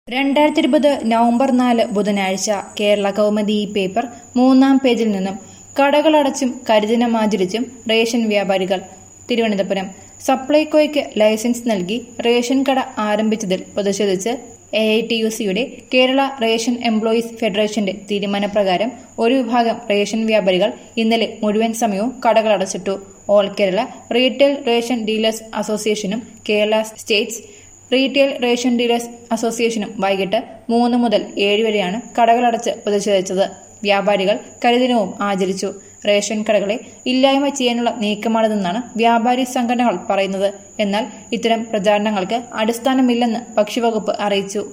രണ്ടായിരത്തി ഇരുപത് നവംബർ നാല് ബുധനാഴ്ച കേരള കൗമുദി ഈ പേപ്പർ മൂന്നാം പേജിൽ നിന്നും കടകളടച്ചും കരിദിനമാചരിച്ചും റേഷൻ വ്യാപാരികൾ തിരുവനന്തപുരം സപ്ലൈകോയ്ക്ക് ലൈസൻസ് നൽകി റേഷൻ കട ആരംഭിച്ചതിൽ പ്രതിഷേധിച്ച് എ ഐ ടി യു സിയുടെ കേരള റേഷൻ എംപ്ലോയീസ് ഫെഡറേഷന്റെ തീരുമാനപ്രകാരം ഒരു വിഭാഗം റേഷൻ വ്യാപാരികൾ ഇന്നലെ മുഴുവൻ സമയവും കടകളടച്ചിട്ടു all Kerala retail ration dealers അസോസിയേഷനും Kerala states retail ration dealers അസോസിയേഷനും വൈകിട്ട് മൂന്ന് മുതൽ ഏഴ് വരെയാണ് കടകളടച്ച് പ്രതിഷേധിച്ചത് വ്യാപാരികൾ കരിദിനവും ആചരിച്ചു റേഷൻ കടകളെ ഇല്ലായ്മ ചെയ്യാനുള്ള നീക്കമാണിതെന്നാണ് വ്യാപാരി സംഘടനകൾ പറയുന്നത് എന്നാൽ ഇത്തരം പ്രചാരണങ്ങൾക്ക് അടിസ്ഥാനമില്ലെന്ന് ഭക്ഷ്യവകുപ്പ് അറിയിച്ചു